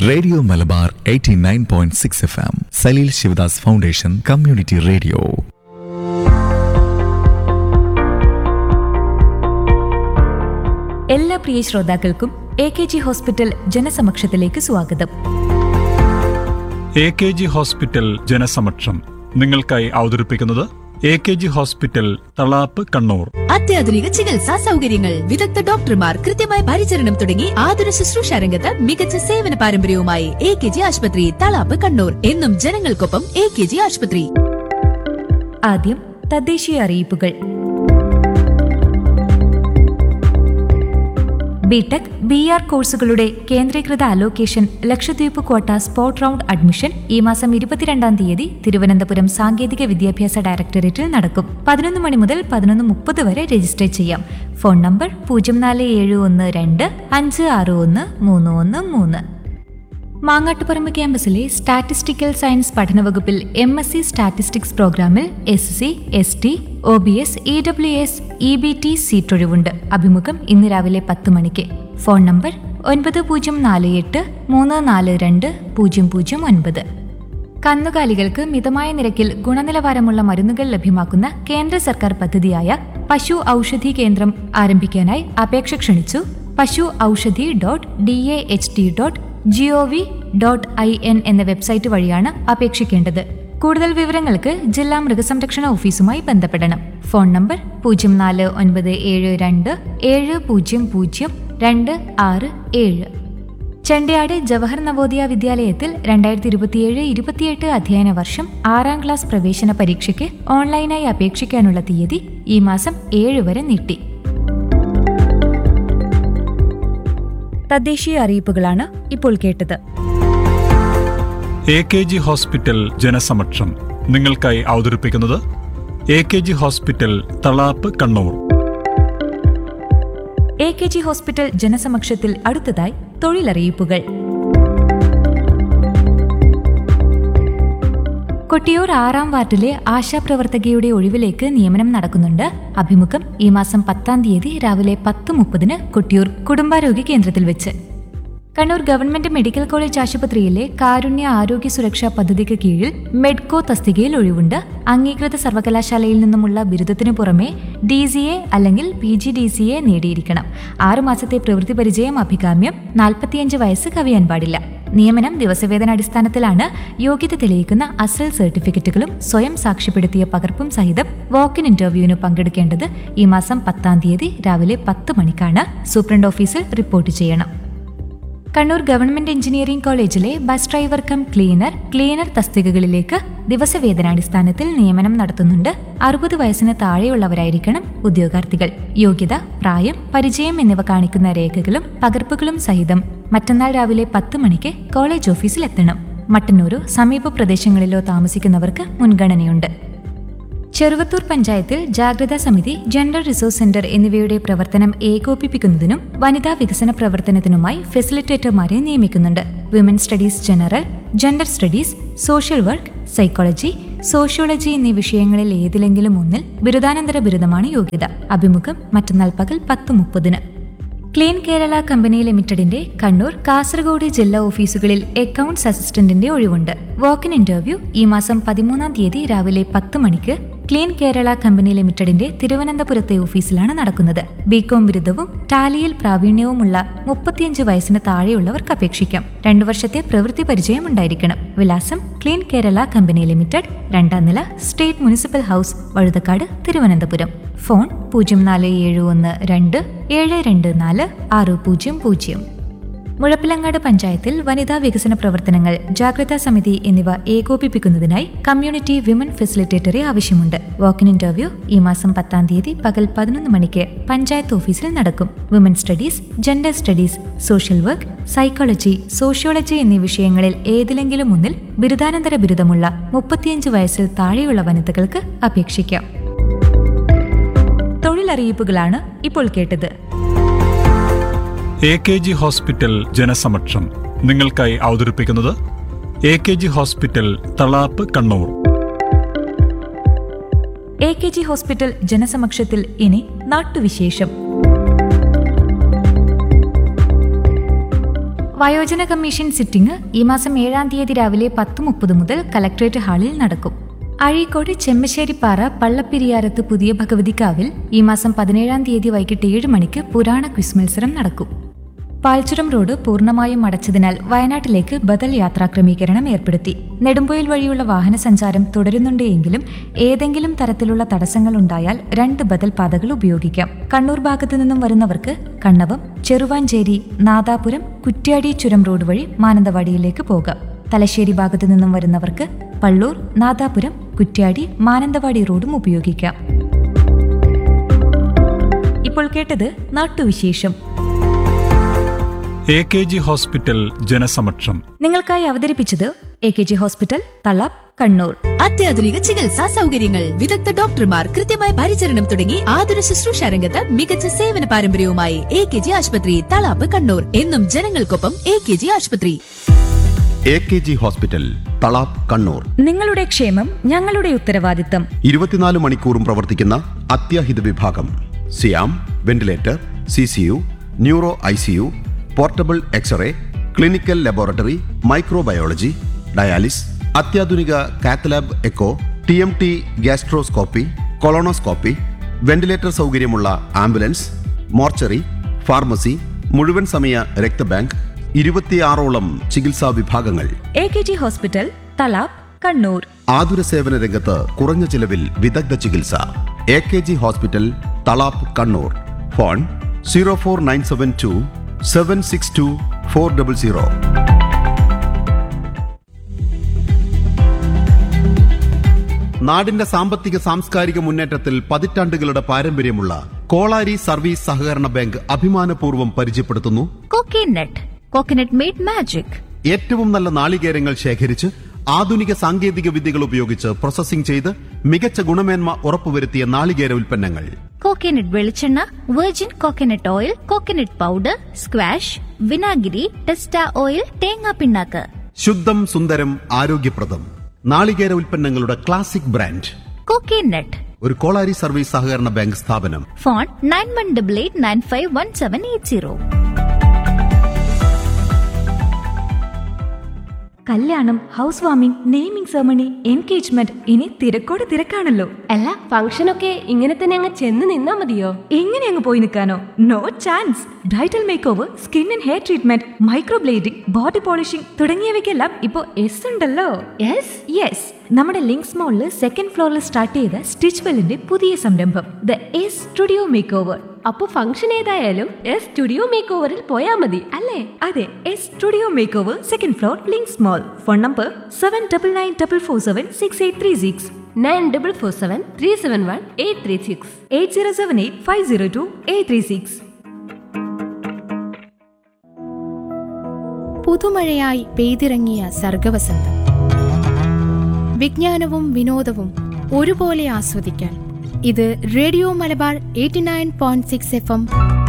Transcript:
radio Malabar 89.6 point six F M Salil Shivadas foundation community radio എല്ലാ പ്രിയ ശ്രോതാക്കൾക്കും എ കെ ജി ഹോസ്പിറ്റൽ ജനസമക്ഷത്തിലേക്ക് സ്വാഗതം എ കെ ജി ഹോസ്പിറ്റൽ ജനസമക്ഷം നിങ്ങൾക്കായി അവതരിപ്പിക്കുന്നത് A K G hospital Thalap Kannur അത്യാധുനിക ചികിത്സാ സൗകര്യങ്ങൾ വിദഗ്ധ ഡോക്ടർമാർ കൃത്യമായ പരിചരണം തുടങ്ങി ആതുര ശുശ്രൂഷ രംഗത്ത് മികച്ച സേവന പാരമ്പര്യവുമായി എ കെ ജി ആശുപത്രി തളാപ്പ് കണ്ണൂർ എന്നും ജനങ്ങൾക്കൊപ്പം എ കെ ജി ആശുപത്രി ആദ്യം തദ്ദേശീയ അറിയിപ്പുകൾ ബിടെക് ബി ആർ കോഴ്സുകളുടെ കേന്ദ്രീകൃത allocation Lakshadweep quota spot round admission ഈ മാസം ഇരുപത്തിരണ്ടാം തീയതി തിരുവനന്തപുരം സാങ്കേതിക വിദ്യാഭ്യാസ ഡയറക്ടറേറ്റിൽ നടക്കും പതിനൊന്ന് മണി മുതൽ പതിനൊന്ന് മുപ്പത് വരെ രജിസ്റ്റർ ചെയ്യാം ഫോൺ നമ്പർ പൂജ്യം നാല് ഏഴ് ഒന്ന് രണ്ട് അഞ്ച് ആറ് ഒന്ന് മൂന്ന് ഒന്ന് മൂന്ന് മാങ്ങാട്ടുപറമ്പ് ക്യാമ്പസിലെ സ്റ്റാറ്റിസ്റ്റിക്കൽ സയൻസ് പഠന വകുപ്പിൽ എം എസ് സി സ്റ്റാറ്റിസ്റ്റിക്സ് പ്രോഗ്രാമിൽ S C S T O B S E W S E B T seat ഒഴിവുണ്ട് അഭിമുഖം ഇന്ന് രാവിലെ പത്ത് മണിക്ക് ഫോൺ നമ്പർ ഒൻപത് പൂജ്യം നാല് എട്ട് മൂന്ന് നാല് രണ്ട് പൂജ്യം പൂജ്യം ഒൻപത് കന്നുകാലികൾക്ക് മിതമായ നിരക്കിൽ ഗുണനിലവാരമുള്ള മരുന്നുകൾ ലഭ്യമാക്കുന്ന കേന്ദ്ര സർക്കാർ പദ്ധതിയായ പശു ഔഷധി കേന്ദ്രം ആരംഭിക്കാനായി അപേക്ഷ ക്ഷണിച്ചു പശു ഔഷധി dot D A H T dot G O V dot I N എന്ന വെബ്സൈറ്റ് വഴിയാണ് അപേക്ഷിക്കേണ്ടത് കൂടുതൽ വിവരങ്ങൾക്ക് ജില്ലാ മൃഗസംരക്ഷണ ഓഫീസുമായി ബന്ധപ്പെടണം ഫോൺ നമ്പർ പൂജ്യം നാല് ഒൻപത് ഏഴ് രണ്ട് ഏഴ് പൂജ്യം പൂജ്യം രണ്ട് ആറ് ഏഴ് ചെണ്ടയാട് ജവഹർ നവോദയ വിദ്യാലയത്തിൽ രണ്ടായിരത്തി ഇരുപത്തിയേഴ് ഇരുപത്തിയെട്ട് അധ്യയന വർഷം ആറാം ക്ലാസ് പ്രവേശന പരീക്ഷയ്ക്ക് ഓൺലൈനായി അപേക്ഷിക്കാനുള്ള തീയതി ഈ മാസം ഏഴ് വരെ നീട്ടി തദ്ദേശീയ അറിയിപ്പുകളാണ് ഇപ്പോൾ കേട്ടത് എ കെ ജി ഹോസ്പിറ്റൽ ജനസമക്ഷം നിങ്ങൾക്കായി അവതരിപ്പിക്കുന്നത് A K G hospital Thalap Kannur A K G hospital ജനസമക്ഷത്തിൽ അടുത്തതായി തൊഴിലറിയിപ്പുകൾ കൊട്ടിയൂർ ആറാം വാർഡിലെ ആശാപ്രവർത്തകയുടെ ഒഴിവിലേക്ക് നിയമനം നടക്കുന്നുണ്ട് അഭിമുഖം ഈ മാസം പത്താം തീയതി രാവിലെ പത്ത് മുപ്പതിന് കൊട്ടിയൂർ കുടുംബാരോഗ്യ കേന്ദ്രത്തിൽ വെച്ച് കണ്ണൂർ ഗവൺമെന്റ് മെഡിക്കൽ കോളേജ് ആശുപത്രിയിലെ കാരുണ്യ ആരോഗ്യ സുരക്ഷാ പദ്ധതിക്ക് കീഴിൽ മെഡ്കോ തസ്തികയിൽ ഒഴിവുണ്ട് അംഗീകൃത സർവകലാശാലയിൽ നിന്നുമുള്ള ബിരുദത്തിനു പുറമെ ഡി സി എ അല്ലെങ്കിൽ P G D C A നേടിയിരിക്കണം ആറുമാസത്തെ പ്രവൃത്തി പരിചയം അഭികാമ്യം നാൽപ്പത്തിയഞ്ച് വയസ്സ് കവിയാൻ പാടില്ല നിയമനം ദിവസവേതന അടിസ്ഥാനത്തിലാണ് യോഗ്യത തെളിയിക്കുന്ന അസൽ സർട്ടിഫിക്കറ്റുകളും സ്വയം സാക്ഷ്യപ്പെടുത്തിയ പകർപ്പും സഹിതം വാക്കിൻ ഇന്റർവ്യൂവിന് പങ്കെടുക്കേണ്ടത് ഈ മാസം പത്താം തീയതി രാവിലെ പത്ത് മണിക്കാണ് സൂപ്രണ്ട് ഓഫീസിൽ റിപ്പോർട്ട് ചെയ്യണം കണ്ണൂർ ഗവൺമെന്റ് എഞ്ചിനീയറിംഗ് കോളേജിലെ bus driver cum cleaner cleaner തസ്തികകളിലേക്ക് ദിവസവേതനാടിസ്ഥാനത്തിൽ നിയമനം നടത്തുന്നുണ്ട് അറുപത് വയസ്സിന് താഴെയുള്ളവരായിരിക്കണം ഉദ്യോഗാർത്ഥികൾ യോഗ്യത പ്രായം പരിചയം എന്നിവ കാണിക്കുന്ന രേഖകളും പകർപ്പുകളും സഹിതം മറ്റന്നാൾ രാവിലെ പത്ത് മണിക്ക് കോളേജ് ഓഫീസിൽ എത്തണം മട്ടന്നൂരോ സമീപ പ്രദേശങ്ങളിലോ താമസിക്കുന്നവർക്ക് മുൻഗണനയുണ്ട് ചെറുവത്തൂർ പഞ്ചായത്തിൽ ജാഗ്രതാ സമിതി ജെൻഡർ റിസോഴ്സ് സെന്റർ എന്നിവയുടെ പ്രവർത്തനം ഏകോപിപ്പിക്കുന്നതിനും വനിതാ വികസന പ്രവർത്തനത്തിനുമായി ഫെസിലിറ്റേറ്റർമാരെ നിയമിക്കുന്നുണ്ട് women studies general gender studies social work psychology sociology എന്നീ വിഷയങ്ങളിൽ ഏതിലെങ്കിലും ഒന്നിൽ ബിരുദാനന്തര ബിരുദമാണ് യോഗ്യത അഭിമുഖം മറ്റന്നാൾ പകൽ പത്ത് മുപ്പതിന് ക്ലീൻ കേരള കമ്പനി ലിമിറ്റഡിന്റെ കണ്ണൂർ കാസർഗോഡ് ജില്ലാ ഓഫീസുകളിൽ അക്കൗണ്ട്സ് അസിസ്റ്റന്റിന്റെ ഒഴിവുണ്ട് വാക്കിൻ ഇന്റർവ്യൂ ഈ മാസം പതിമൂന്നാം തീയതി രാവിലെ പത്ത് മണിക്ക് ക്ലീൻ കേരള കമ്പനി ലിമിറ്റഡിന്റെ തിരുവനന്തപുരത്തെ ഓഫീസിലാണ് നടക്കുന്നത് ബികോം ബിരുദവും ടാലിയിൽ പ്രാവീണ്യവുമുള്ള മുപ്പത്തിയഞ്ച് വയസ്സിന് താഴെയുള്ളവർക്ക് അപേക്ഷിക്കാം രണ്ടു വർഷത്തെ പ്രവൃത്തി പരിചയം ഉണ്ടായിരിക്കണം വിലാസം ക്ലീൻ കേരള കമ്പനി ലിമിറ്റഡ് രണ്ടാം നില state municipal house Vazhuthacaud Thiruvananthapuram phone പൂജ്യം നാല് ഏഴ് ഒന്ന് രണ്ട് ഏഴ് രണ്ട് നാല് ആറ് പൂജ്യം പൂജ്യം മുഴപ്പിലങ്ങാട് പഞ്ചായത്തിൽ വനിതാ വികസന പ്രവർത്തനങ്ങൾ ജാഗ്രതാ സമിതി എന്നിവ ഏകോപിപ്പിക്കുന്നതിനായി കമ്മ്യൂണിറ്റി വിമൻ ഫെസിലിറ്റേറ്ററെ ആവശ്യമുണ്ട് വാക്കിൻ ഇന്റർവ്യൂ ഈ മാസം പത്താം തീയതി പകൽ പതിനൊന്ന് മണിക്ക് പഞ്ചായത്ത് ഓഫീസിൽ നടക്കും women studies gender studies social work psychology sociology എന്നീ വിഷയങ്ങളിൽ ഏതിലെങ്കിലും ഒന്നിൽ ബിരുദാനന്തര ബിരുദമുള്ള മുപ്പത്തിയഞ്ച് വയസ്സിൽ താഴെയുള്ള വനിതകൾക്ക് അപേക്ഷിക്കാം തൊഴിലറിയിപ്പുകളാണ് ഇപ്പോൾ കേട്ടത് എ കെ ജി ഹോസ്പിറ്റൽ ജനസമക്ഷം നിങ്ങൾക്കായി അവതരിപ്പിക്കുന്നത് A K G hospital Thalap Kannur A K G hospital ജനസമക്ഷത്തിൽ ഇനി നാട്ടുവിശേഷം വയോജന കമ്മീഷൻ സിറ്റിംഗ് ഈ മാസം ഏഴാം തീയതി രാവിലെ പത്ത് മുപ്പത് മുതൽ കലക്ട്രേറ്റ് ഹാളിൽ നടക്കും അഴീക്കോട് ചെമ്മശ്ശേരിപ്പാറ പള്ളപ്പിരിയാരത്ത് പുതിയ ഭഗവതിക്കാവിൽ ഈ മാസം പതിനേഴാം തീയതി വൈകിട്ട് ഏഴ് മണിക്ക് പുരാണ ക്വിസ് മത്സരം നടക്കും പാൽച്ചുരം റോഡ് പൂർണ്ണമായും അടച്ചതിനാൽ വയനാട്ടിലേക്ക് ബദൽ യാത്രാ ക്രമീകരണം ഏർപ്പെടുത്തി നെടുമ്പൊയിൽ വഴിയുള്ള വാഹന സഞ്ചാരം തുടരുന്നുണ്ടെങ്കിലും ഏതെങ്കിലും തരത്തിലുള്ള തടസ്സങ്ങൾ ഉണ്ടായാൽ രണ്ട് ബദൽ പാതകൾ ഉപയോഗിക്കാം കണ്ണൂർ ഭാഗത്തു നിന്നും വരുന്നവർക്ക് കണ്ണവം ചെറുവാഞ്ചേരി നാദാപുരം കുറ്റ്യാടി ചുരം റോഡ് വഴി മാനന്തവാടിയിലേക്ക് പോകാം തലശ്ശേരി ഭാഗത്തു നിന്നും വരുന്നവർക്ക് പള്ളൂർ നാദാപുരം കുറ്റ്യാടി മാനന്തവാടി റോഡും ഉപയോഗിക്കാം ഇപ്പോൾ കേട്ടത് നാട്ടുവിശേഷം എ കെ ജി ഹോസ്പിറ്റൽ ജനസമക്ഷം നിങ്ങൾക്കായി അവതരിപ്പിച്ചത് A K G hospital Thalap Kannur അത്യാധുനിക ചികിത്സാ സൗകര്യങ്ങൾ വിദഗ്ധ ഡോക്ടർമാർ കൃത്യമായ പരിചരണം തുടങ്ങി ആതുര ശുശ്രൂഷ രംഗത്ത് മികച്ച സേവന പാരമ്പര്യവുമായി എ കെ ജി ആശുപത്രി തളാപ്പ് കണ്ണൂർ എന്നും ജനങ്ങൾക്കൊപ്പം എ കെ ജി ആശുപത്രി A K G hospital Thalap Kannur നിങ്ങളുടെ ക്ഷേമം ഞങ്ങളുടെ ഉത്തരവാദിത്തം ഇരുപത്തിനാല് മണിക്കൂറും പ്രവർത്തിക്കുന്ന അത്യാഹിത വിഭാഗം സിയാം ventilator C C U neuro I C U portable X-ray clinical laboratory microbiology dialysis അത്യാധുനിക cath lab echo T M T gastroscopy colonoscopy ventilator സൗകര്യമുള്ള ആംബുലൻസ് മോർച്ചറി ഫാർമസി മുഴുവൻ സമയ രക്തബാങ്ക് ഇരുപത്തിയാറോളം ചികിത്സാ വിഭാഗങ്ങൾ A K G hospital Thalap Kannur ആതുര സേവന രംഗത്ത് കുറഞ്ഞ ചിലവിൽ വിദഗ്ധ ചികിത്സ A K G hospital Thalap Kannur phone zero four nine seven two seven six two four double zero നാടിന്റെ സാമ്പത്തിക സാംസ്കാരിക മുന്നേറ്റത്തിൽ പതിറ്റാണ്ടുകളുടെ പാരമ്പര്യമുള്ള കോളാരി സർവീസ് സഹകരണ ബാങ്ക് അഭിമാനപൂർവ്വം പരിചയപ്പെടുത്തുന്നു കോക്കനട്ട് കോക്കനട്ട് മെയ്ഡ് മാജിക് ഏറ്റവും നല്ല നാളികേരങ്ങൾ ശേഖരിച്ച് ആധുനിക സാങ്കേതിക വിദ്യകൾ ഉപയോഗിച്ച് പ്രോസസ്സിംഗ് ചെയ്ത് മികച്ച ഗുണമേന്മ ഉറപ്പുവരുത്തിയ നാളികേര ഉൽപ്പന്നങ്ങൾ കോക്കനട്ട് വെളിച്ചെണ്ണ virgin coconut oil coconut powder squash വിനാഗിരി ടെസ്റ്റ ഓയിൽ തേങ്ങാ പിണ്ണാക്ക് ശുദ്ധം സുന്ദരം ആരോഗ്യപ്രദം നാളികേര ഉൽപ്പന്നങ്ങളുടെ ക്ലാസിക് ബ്രാൻഡ് കോക്കനട്ട് ഒരു കോളാരി സർവീസ് സഹകരണ ബാങ്ക് സ്ഥാപനം phone nine one double eight nine five one seven eight zero കല്യാണം house warming naming ceremony engagement ഇനി തിരക്കോട് തിരക്കാണല്ലോ അല്ല ഫംഗ്ഷനൊക്കെ ഇങ്ങനെ തന്നെ അങ്ങ് ചെന്ന് നിന്നാ മതിയോ എങ്ങനെ അങ്ങ് പോയി നിൽക്കാനോ no chance bridal make over skin and hair treatment microblading body polishing തുടങ്ങിയവയ്ക്കെല്ലാം ഇപ്പോൾ എസ് ഉണ്ടല്ലോ യെസ് യെസ് നമ്മുടെ ലിങ്ക്സ് മോളിൽ സെക്കൻഡ് ഫ്ലോറിൽ സ്റ്റാർട്ട് ചെയ്ത സ്റ്റിച്ച് വെല്ലിന്റെ പുതിയ സംരംഭം the S studio make over അപ്പൊ ഫംഗ്ഷൻ ഏതായാലും എസ് സ്റ്റുഡിയോ മേക്ക് ഓവറിൽ പോയാ മതി അല്ലേ അതെ S studio make over second floor Links mall phone number seven double nine double four seven six eight three six nine double four seven three seven one eight three six eight zero seven eight five zero two eight three six പുതുമഴയായി പെയ്തിറങ്ങിയ സർഗവസന്തം വിജ്ഞാനവും വിനോദവും ഒരുപോലെ ആസ്വദിക്കാൻ ഇത് radio Malabar eighty nine point six F M